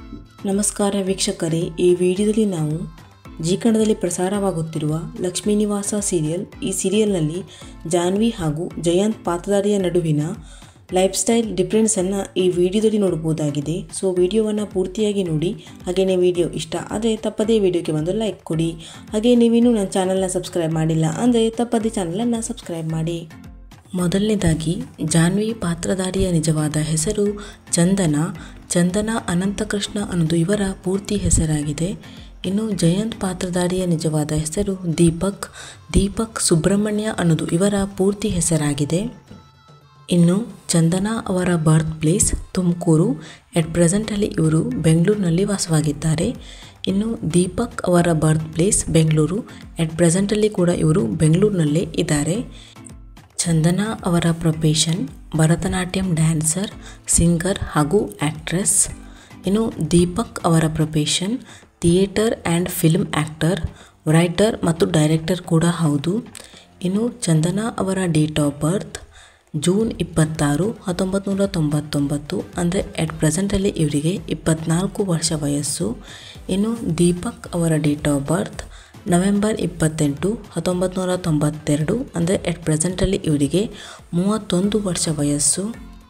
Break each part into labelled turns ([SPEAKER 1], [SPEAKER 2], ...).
[SPEAKER 1] ನಮಸ್ಕಾರ ವೀಕ್ಷಕರೇ ಈ ವಿಡಿಯೋದಲ್ಲಿ ನಾವು ಜಿ ಕನ್ನಡದಲ್ಲಿ ಪ್ರಸಾರವಾಗುತ್ತಿರುವ ಲಕ್ಷ್ಮೀ ನಿವಾಸ ಸೀರಿಯಲ್ ಈ ಸೀರಿಯಲ್ನಲ್ಲಿ ಜಾನ್ವಿ ಹಾಗೂ ಜಯಂತ್ ಪಾತ್ರಧಾರಿಯ ನಡುವಿನ ಲೈಫ್ ಸ್ಟೈಲ್ ಡಿಫ್ರೆನ್ಸನ್ನು ಈ ವಿಡಿಯೋದಲ್ಲಿ ನೋಡಬಹುದಾಗಿದೆ ಸೊ ವಿಡಿಯೋವನ್ನು ಪೂರ್ತಿಯಾಗಿ ನೋಡಿ ಹಾಗೆಯೇ ವಿಡಿಯೋ ಇಷ್ಟ ಆದರೆ ತಪ್ಪದೇ ವಿಡಿಯೋಗೆ ಒಂದು ಲೈಕ್ ಕೊಡಿ ಹಾಗೆ ನೀವಿನ್ನೂ ನನ್ನ ಚಾನಲ್ನ ಸಬ್ಸ್ಕ್ರೈಬ್ ಮಾಡಿಲ್ಲ ಅಂದರೆ ತಪ್ಪದೇ ಚಾನಲನ್ನು ಸಬ್ಸ್ಕ್ರೈಬ್ ಮಾಡಿ ಮೊದಲನೇದಾಗಿ ಜಾನ್ವಿ ಪಾತ್ರಧಾರಿಯ ನಿಜವಾದ ಹೆಸರು ಚಂದನ ಚಂದನ ಅನಂತಕೃಷ್ಣ ಅನ್ನೋದು ಇವರ ಪೂರ್ತಿ ಹೆಸರಾಗಿದೆ ಇನ್ನು ಜಯಂತ್ ಪಾತ್ರಧಾರಿಯ ನಿಜವಾದ ಹೆಸರು ದೀಪಕ್ ದೀಪಕ್ ಸುಬ್ರಹ್ಮಣ್ಯ ಅನ್ನೋದು ಇವರ ಪೂರ್ತಿ ಹೆಸರಾಗಿದೆ ಇನ್ನು ಚಂದನ ಅವರ ಬರ್ತ್ ಪ್ಲೇಸ್ ತುಮಕೂರು ಎಟ್ ಪ್ರೆಸೆಂಟಲ್ಲಿ ಇವರು ಬೆಂಗಳೂರಿನಲ್ಲಿ ವಾಸವಾಗಿದ್ದಾರೆ ಇನ್ನು ದೀಪಕ್ ಅವರ ಬರ್ತ್ ಪ್ಲೇಸ್ ಬೆಂಗಳೂರು ಎಟ್ ಪ್ರೆಸೆಂಟಲ್ಲಿ ಕೂಡ ಇವರು ಬೆಂಗಳೂರಿನಲ್ಲೇ ಇದ್ದಾರೆ ಚಂದನ ಅವರ ಪ್ರೊಫೆಷನ್ ಭರತನಾಟ್ಯಂ ಡ್ಯಾನ್ಸರ್ ಸಿಂಗರ್ ಹಾಗೂ ಆ್ಯಕ್ಟ್ರೆಸ್ ಇನ್ನು ದೀಪಕ್ ಅವರ profession theatre and film actor writer ಮತ್ತು ಡೈರೆಕ್ಟರ್ ಕೂಡ ಹೌದು ಇನ್ನು ಚಂದನ ಅವರ ಡೇಟ್ ಆಫ್ ಬರ್ತ್ ಜೂನ್ ಇಪ್ಪತ್ತಾರು ಹತ್ತೊಂಬತ್ತು ನೂರ ತೊಂಬತ್ತೊಂಬತ್ತು ಅಂದರೆ ಎಟ್ ಪ್ರೆಸೆಂಟಲ್ಲಿ ಇವರಿಗೆ ಇಪ್ಪತ್ನಾಲ್ಕು ವರ್ಷ ವಯಸ್ಸು ಇನ್ನು ದೀಪಕ್ ಅವರ ಡೇಟ್ ಆಫ್ ಬರ್ತ್ ನವೆಂಬರ್ ಇಪ್ಪತ್ತೆಂಟು ಹತ್ತೊಂಬತ್ತು ನೂರ ತೊಂಬತ್ತೆರಡು ಅಂದರೆ ಎಟ್ ಪ್ರೆಸೆಂಟಲ್ಲಿ ಇವರಿಗೆ ಮೂವತ್ತೊಂದು ವರ್ಷ ವಯಸ್ಸು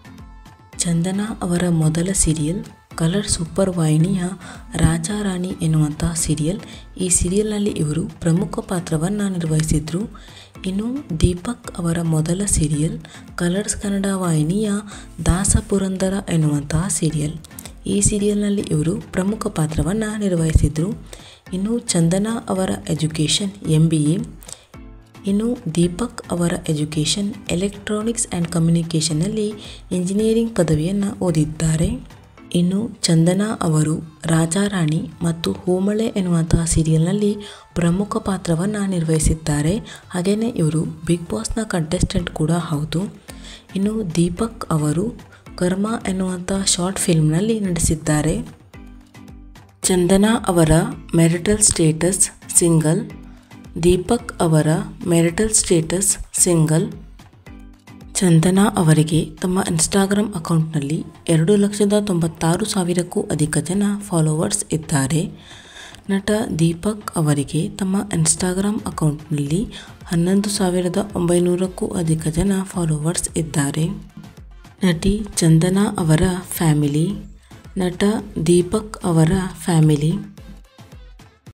[SPEAKER 1] ಚಂದನ ಅವರ ಮೊದಲ ಸೀರಿಯಲ್ ಕಲರ್ ಸೂಪರ್ ವಾಹಿನಿಯ ರಾಜಾರಾಣಿ ಎನ್ನುವಂಥ ಸೀರಿಯಲ್ ಈ ಸೀರಿಯಲ್ನಲ್ಲಿ ಇವರು ಪ್ರಮುಖ ಪಾತ್ರವನ್ನು ನಿರ್ವಹಿಸಿದರು ಇನ್ನು ದೀಪಕ್ ಅವರ ಮೊದಲ ಸೀರಿಯಲ್ ಕಲರ್ಸ್ ಕನ್ನಡ ವಾಹಿನಿಯ ದಾಸಪುರಂದರ ಎನ್ನುವಂತಹ ಸೀರಿಯಲ್ ಈ ಸೀರಿಯಲ್ನಲ್ಲಿ ಇವರು ಪ್ರಮುಖ ಪಾತ್ರವನ್ನು ನಿರ್ವಹಿಸಿದರು ಇನ್ನು ಚಂದನ ಅವರ ಎಜುಕೇಷನ್ ಎಂ ಬಿ ಎ ಇನ್ನು ದೀಪಕ್ ಅವರ ಎಜುಕೇಷನ್ ಎಲೆಕ್ಟ್ರಾನಿಕ್ಸ್ ಆ್ಯಂಡ್ ಕಮ್ಯುನಿಕೇಷನ್ನಲ್ಲಿ ಇಂಜಿನಿಯರಿಂಗ್ ಪದವಿಯನ್ನು ಓದಿದ್ದಾರೆ ಇನ್ನು ಚಂದನ ಅವರು ರಾಜಾರಾಣಿ ಮತ್ತು ಹೋಮಳೆ ಎನ್ನುವಂತಹ ಸೀರಿಯಲ್ನಲ್ಲಿ ಪ್ರಮುಖ ಪಾತ್ರವನ್ನು ನಿರ್ವಹಿಸಿದ್ದಾರೆ ಹಾಗೆಯೇ ಇವರು ಬಿಗ್ ಬಾಸ್ನ ಕಂಟೆಸ್ಟೆಂಟ್ ಕೂಡ ಹೌದು ಇನ್ನು ದೀಪಕ್ ಅವರು ಕರ್ಮ ಎನ್ನುವಂಥ ಶಾರ್ಟ್ ಫಿಲ್ಮ್ನಲ್ಲಿ ನಟಿಸಿದ್ದಾರೆ ಚಂದನ ಅವರ ಮೆರಿಟಲ್ ಸ್ಟೇಟಸ್ ಸಿಂಗಲ್ ದೀಪಕ್ ಅವರ ಮೆರಿಟಲ್ ಸ್ಟೇಟಸ್ ಸಿಂಗಲ್ ಚಂದನ ಅವರಿಗೆ ತಮ್ಮ ಇನ್ಸ್ಟಾಗ್ರಾಮ್ ಅಕೌಂಟ್ನಲ್ಲಿ ಎರಡು ಲಕ್ಷದ ತೊಂಬತ್ತಾರು ಸಾವಿರಕ್ಕೂ ಅಧಿಕ ಜನ ಫಾಲೋವರ್ಸ್ ಇದ್ದಾರೆ ನಟ ದೀಪಕ್ ಅವರಿಗೆ ತಮ್ಮ ಇನ್ಸ್ಟಾಗ್ರಾಮ್ ಅಕೌಂಟ್ನಲ್ಲಿ ಹನ್ನೊಂದು ಸಾವಿರದ ಒಂಬೈನೂರಕ್ಕೂ ಅಧಿಕ ಜನ ಫಾಲೋವರ್ಸ್ ಇದ್ದಾರೆ ನಟಿ ಚಂದನ ಅವರ ಫ್ಯಾಮಿಲಿ ನಟ ದೀಪಕ್ ಅವರ ಫ್ಯಾಮಿಲಿ